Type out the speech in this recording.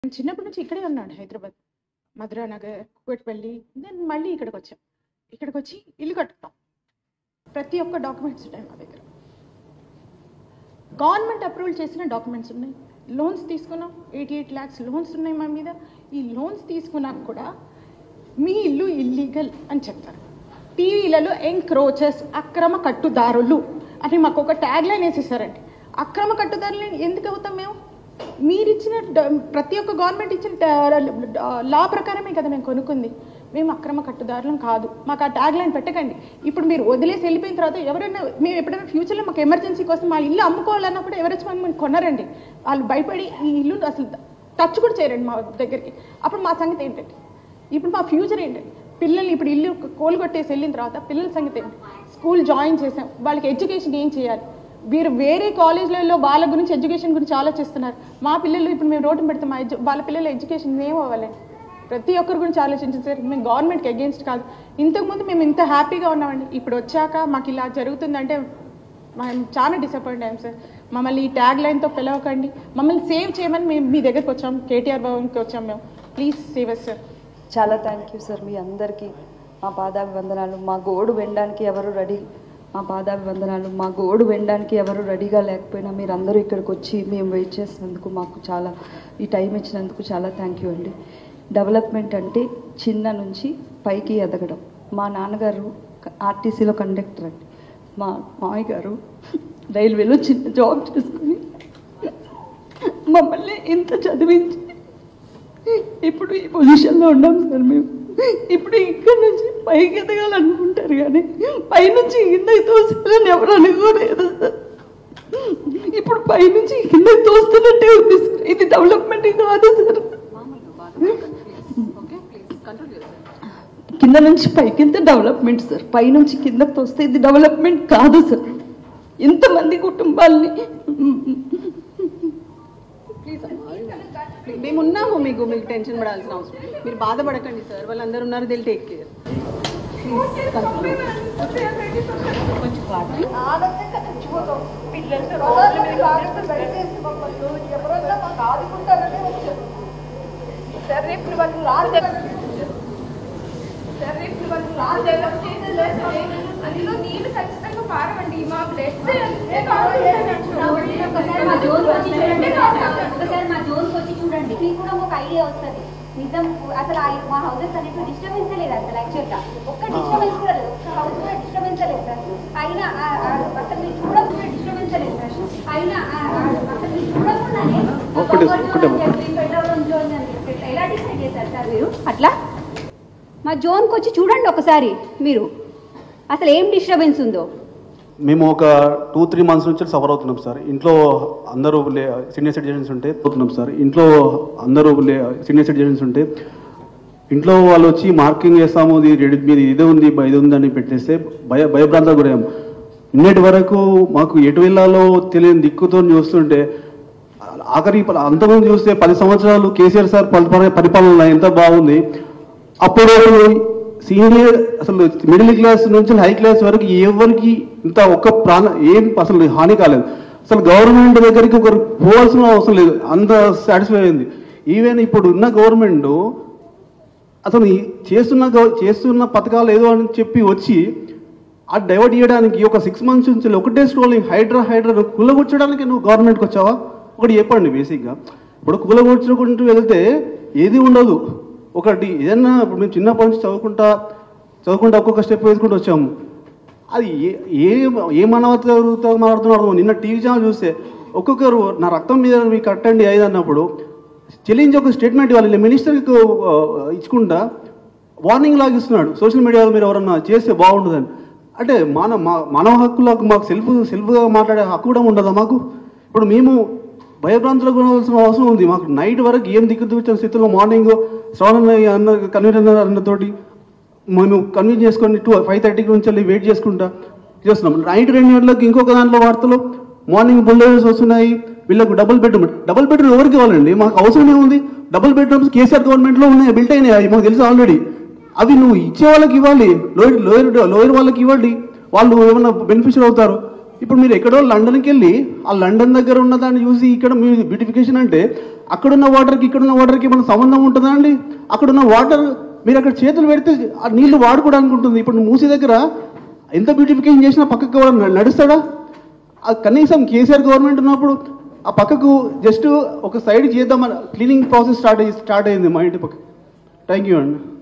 నేను చిన్నప్పటి నుంచి ఇక్కడే ఉన్నాడు హైదరాబాద్ మధురా నగర్ కూకట్పల్లి దెన్ మళ్ళీ ఇక్కడికి వచ్చాం ఇక్కడికి వచ్చి ఇల్లు కట్టుకున్నాం ప్రతి ఒక్క డాక్యుమెంట్స్ ఉన్నాయి మా దగ్గర గవర్నమెంట్ అప్రూవల్ చేసిన డాక్యుమెంట్స్ ఉన్నాయి లోన్స్ తీసుకున్నాం ఎయిటీ ఎయిట్ ల్యాక్స్ లోన్స్ ఉన్నాయి మా మీద ఈ లోన్స్ తీసుకున్నాక కూడా మీ ఇల్లు ఇల్లీగల్ అని చెప్తారు టీవీలలో ఎంక్రోచెస్ అక్రమ కట్టుదారులు అని మాకు ఒక ట్యాగ్ లైన్ వేసేసారండి అక్రమ కట్టుదారులు ఎందుకు అవుతాం మేము మీరు ఇచ్చిన డ- ప్రతి ఒక్క గవర్నమెంట్ ఇచ్చిన లా ప్రకారమే కదా మేము కొనుక్కుంది మేము అక్రమ కట్టుదారులం కాదు మాకు ఆ ట్యాగ్ లైన్ పెట్టకండి ఇప్పుడు మీరు వదిలేసి వెళ్ళిపోయిన తర్వాత ఎవరైనా మేము ఎప్పుడైనా ఫ్యూచర్లో మాకు ఎమర్జెన్సీ కోసం మా ఇల్లు అమ్ముకోవాలన్నప్పుడు ఎవరైనా మనం కొనరండి వాళ్ళు భయపడి ఈ ఇల్లు అసలు టచ్ కూడా చేయరండి మా దగ్గరికి అప్పుడు మా సంగతి ఏంటంటే ఇప్పుడు మా ఫ్యూచర్ ఏంటంటే పిల్లల్ని ఇప్పుడు ఇల్లు కోలు కొట్టేసి వెళ్ళిన తర్వాత పిల్లల సంగతి ఏంటి స్కూల్ జాయిన్ చేసాం వాళ్ళకి ఎడ్యుకేషన్ ఏం చేయాలి వీరు వేరే కాలేజ్లలో వాళ్ళ గురించి ఎడ్యుకేషన్ గురించి ఆలోచిస్తున్నారు మా పిల్లలు ఇప్పుడు మేము రోడ్డు పెడతాం మా ఎడ్యు వాళ్ళ పిల్లల ఎడ్యుకేషన్ ఏం అవ్వాలండి ప్రతి ఒక్కరి గురించి ఆలోచించారు సార్ మేము గవర్నమెంట్కి అగేన్స్ట్ కాదు ఇంతకుముందు మేము ఇంత హ్యాపీగా ఉన్నామండి ఇప్పుడు వచ్చాక మాకు ఇలా జరుగుతుందంటే మేము చాలా డిసప్పాయింట్ అయ్యాం సార్ మమ్మల్ని ఈ ట్యాగ్ లైన్తో పిలవకండి మమ్మల్ని సేవ్ చేయమని మేము మీ దగ్గరికి వచ్చాం కేటీఆర్ భవన్కి వచ్చాం మేము ప్లీజ్ సేవ్ అస్ సార్ చాలా థ్యాంక్ యూ సార్ మీ అందరికీ మా పాదాభివందనాలు మా గోడు వినడానికి ఎవరు రెడీ మా పాదాభివందనాలు మా గోడు వినడానికి ఎవరు రెడీగా లేకపోయినా మీరు అందరూ ఇక్కడికి వచ్చి మేము వెయిట్ చేసినందుకు మాకు చాలా ఈ టైం ఇచ్చినందుకు చాలా థ్యాంక్ యూ అండి డెవలప్మెంట్ అంటే చిన్న నుంచి పైకి ఎదగడం మా నాన్నగారు ఆర్టీసీలో కండక్టర్ అండి మా మామయ్య గారు రైల్వేలో చిన్న జాబ్ చేసుకుని మమ్మల్ని ఇంత చదివించి ఇప్పుడు ఈ పొజిషన్లో ఉన్నాం సార్ మేము ఇప్పుడు ఇక్కడ నుంచి పైకి ఎదగాలనుకుంటారు కానీ పైనుంచి కిందకి తోస్తారని ఎవరు అనుకోలేదు సార్ ఇప్పుడు పైనుంచి కిందకి తోస్తున్నట్టే ఉంది సార్ ఇది డెవలప్మెంట్ కాదు సార్ కింద నుంచి పైకి వెళ్తే డెవలప్మెంట్ సార్ పైనుంచి కిందకి తోస్తే ఇది డెవలప్మెంట్ కాదు సార్ ఇంతమంది కుటుంబాల్ని మేము ఉన్నాము మీకు మీకు టెన్షన్ పడాల్సిన అవసరం మీరు బాధపడకండి సార్ వాళ్ళందరూ ఉన్నారు దిల్ టేక్ కేర్ అందులో నీళ్ళు ఖచ్చితంగా పారవండి మా బ్లడ్ ఒకసారి మా జోన్ వచ్చి చూడండి ఒకసారి మా జోన్ వచ్చి చూడండి మీకు కూడా ఒక ఐడియా వస్తుంది నిజం అసలు ఆ- మా హౌసెస్ అనేవి డిస్టర్బెన్స్ లేదు అసలు యాక్చువల్ గా ఒక్క డిస్టర్బెన్స్ కూడా లేదు ఒక్క హౌస్ కూడా డిస్టర్బెన్స్ లేదు సార్ అయినా ఆ- ఆ- అసలు మీరు చూడకుండా డిస్టర్బెన్స్ లేదు సార్ అయినా ఆ- ఆ- అసలు మీరు చూడకుండానే ఒక్కటే- బఫర్ ఒక్కటే జోన్ అని చెప్పి, ఫెడరల్ జోన్ అని చెప్పి ఎలా డిసైడ్ చేశారు సార్ మీరు అట్లా మా జోన్కి వచ్చి చూడండి ఒకసారి మీరు అసలు ఏం డిస్టర్బెన్స్ ఉందో మేము ఒక టూ త్రీ మంత్స్ నుంచి సఫర్ అవుతున్నాం సార్ ఇంట్లో అందరూ లే సీనియర్ సిటిజన్స్ ఉంటే అవుతున్నాం సార్ ఇంట్లో అందరూ లే సీనియర్ సిటిజన్స్ ఉంటే ఇంట్లో వాళ్ళు వచ్చి మార్కింగ్ చేస్తాము ఇది రెడీ మీది ఇదే ఉంది బ- ఇది ఉంది అని పెట్టేస్తే భయ భయభ్రాంత గురయ్యాం నిన్నటి వరకు మాకు ఎటు వెళ్ళాలో తెలియని దిక్కుతో చూస్తుంటే ఆఖరి ప- అంతకుముందు చూస్తే పది సంవత్సరాలు కేసీఆర్ సార్ పరిపాలన పరిపాలన ఎంత బాగుంది అప్పుడు సీనియర్ అసలు మిడిల్ క్లాస్ నుంచి హై క్లాస్ వరకు ఎవరికి ఇంత ఒక్క ప్రాణ ఏం అసలు హాని కాలేదు అసలు గవర్నమెంట్ దగ్గరికి ఒకరు పోవాల్సిన అవసరం లేదు అంత సాటిస్ఫై అయింది ఈవెన్ ఇప్పుడు ఉన్న గవర్నమెంట్ అసలు ఈ చేస్తున్న గవ- చేస్తున్న పథకాలు ఏదో అని చెప్పి వచ్చి ఆ డైవర్ట్ చేయడానికి ఒక సిక్స్ మంత్స్ నుంచి ఒకటే స్ట్రోలింగ్ హైడ్రా హైడ్రా కులగొచ్చడానికి నువ్వు గవర్నమెంట్కి వచ్చావా ఒకటి చెప్పండి బేసిక్గా ఇప్పుడు కులగొచ్చుకుంటూ వెళ్తే ఏది ఉండదు ఒకటి ఏదన్నా ఇప్పుడు మేము చిన్నప్పటి నుంచి చదువుకుంటా చదువుకుంటా ఒక్కొక్క స్టెప్ వేసుకుంటూ వచ్చాము అది ఏ ఏ ఏ మానవతతో మాట్లాడుతున్నాడు నిన్న టీవీ ఛానల్ చూస్తే ఒక్కొక్కరు నా రక్తం మీద మీకు కట్టండి ఐదు అన్నప్పుడు చెల్లించి ఒక స్టేట్మెంట్ ఇవ్వాలి మినిస్టర్కి ఇచ్చుకుంటా వార్నింగ్ లాగా ఇస్తున్నాడు సోషల్ మీడియాలో మీరు ఎవరన్నా చేస్తే బాగుంటుందని అంటే మన మా- మానవ హక్కులకు మాకు సెల్ఫ్ సెల్ఫ్గా మాట్లాడే హక్కు కూడా ఉండదా మాకు ఇప్పుడు మేము భయభ్రాంతులకు గురవలసిన అవసరం ఉంది మాకు నైట్ వరకు ఏం దిక్కు చూసిన స్థితిలో మార్నింగ్ శ్రవణ అన్న కన్వీనర్ అన్నతోటి మేము కన్విన్స్ చేసుకొని టూ ఫైవ్ థర్టీకి నుంచి వెళ్ళి వెయిట్ చేసుకుంటా చేస్తున్నాం నైట్ రెండు గంటలకు ఇంకొక దాంట్లో వార్తలు మార్నింగ్ బుల్డోజర్స్ వస్తున్నాయి వీళ్ళకు డబుల్ బెడ్రూమ్ డబుల్ బెడ్రూమ్ ఎవరికి ఇవ్వాలండి మాకు అవసరం ఏముంది డబుల్ బెడ్రూమ్స్ కేసీఆర్ గవర్నమెంట్లో ఉన్నాయి బిల్ట్ అయినాయి అవి మాకు తెలుసు ఆల్రెడీ అవి నువ్వు ఇచ్చే వాళ్ళకి ఇవ్వాలి లోయర్ లోయర్ లోయర్ వాళ్ళకి ఇవ్వండి వాళ్ళు ఏమన్నా బెనిఫిషియల్ అవుతారు ఇప్పుడు మీరు ఎక్కడో లండన్కి వెళ్ళి ఆ లండన్ దగ్గర ఉన్న దాన్ని చూసి ఇక్కడ మీ బ్యూటిఫికేషన్ అంటే అక్కడున్న వాటర్కి ఇక్కడున్న వాటర్కి ఏమైనా సంబంధం ఉంటుందా అండి అక్కడున్న వాటర్ మీరు అక్కడ చేతులు పెడితే ఆ నీళ్లు వాడుకోవడానికి ఉంటుంది ఇప్పుడు మూసీ దగ్గర ఎంత బ్యూటిఫికేషన్ చేసినా పక్కకు ఎవరు న- నడుస్తాడా ఆ కనీసం కేసీఆర్ గవర్నమెంట్ ఉన్నప్పుడు ఆ పక్కకు జస్ట్ ఒక సైడ్ చేద్దామని క్లీనింగ్ ప్రాసెస్ స్టార్ట్ అయ్యి స్టార్ట్ అయింది మా ఇంటి పక్క థ్యాంక్ యూ అండి